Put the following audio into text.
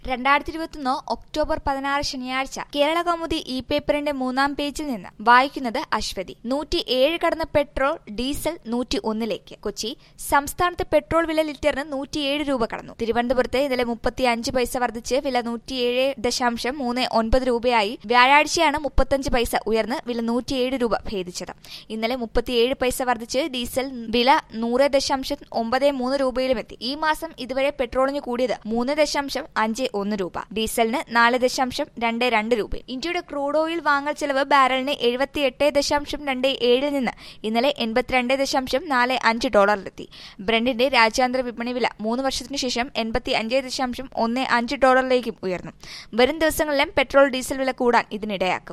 രണ്ടായിരത്തി ഇരുപത്തൊന്ന് ഒക്ടോബർ പതിനാറ് ശനിയാഴ്ച കേരള കൗമുദി ഇ പേപ്പറിന്റെ മൂന്നാം പേജിൽ നിന്ന് വായിക്കുന്നത് അശ്വതി നൂറ്റി ഏഴ് കടന്ന പെട്രോൾ ഡീസൽ നൂറ്റി ഒന്നിലേക്ക് കൊച്ചി സംസ്ഥാനത്ത് പെട്രോൾ വില ലിറ്ററിന് നൂറ്റിയേഴ് രൂപ കടന്നു തിരുവനന്തപുരത്ത് ഇന്നലെ മുപ്പത്തി അഞ്ച് പൈസ വർദ്ധിച്ച് വില നൂറ്റിയേഴ് ദശാംശം മൂന്ന് ഒൻപത് രൂപയായി വ്യാഴാഴ്ചയാണ് മുപ്പത്തഞ്ച് പൈസ ഉയർന്ന് വില നൂറ്റിയേഴ് രൂപ ഭേദിച്ചത് ഇന്നലെ മുപ്പത്തിയേഴ് പൈസ വർദ്ധിച്ച് ഡീസൽ വില നൂറ് ദശാംശം ഒമ്പത് മൂന്ന് രൂപയിലുമെത്തി ഈ മാസം ഇതുവരെ പെട്രോളിന് കൂടിയത് മൂന്ന് ദശാംശം അഞ്ച് ഒന്ന് രൂപ ഡീസലിന് നാല് ദശാംശം രണ്ട് രണ്ട് രൂപ ഇന്ത്യയുടെ ക്രൂഡ് ഓയിൽ വാങ്ങൽ ചെലവ് ബാരലിന് എഴുപത്തിയെട്ട് ദശാംശം രണ്ട് ഏഴിൽ നിന്ന് ഇന്നലെ എൺപത്തിരണ്ട് ദശാംശം നാല് അഞ്ച് ഡോളറിലെത്തി ബ്രണ്ടിന്റെ രാജ്യാന്തര വിപണി വില മൂന്ന് വർഷത്തിനു ശേഷം എൺപത്തി അഞ്ച് ദശാംശം ഒന്ന് അഞ്ച് ഡോളറിലേക്കും ഉയർന്നു വരും ദിവസങ്ങളിലും പെട്രോൾ ഡീസൽ വില കൂടാൻ ഇതിനിടയാക്കും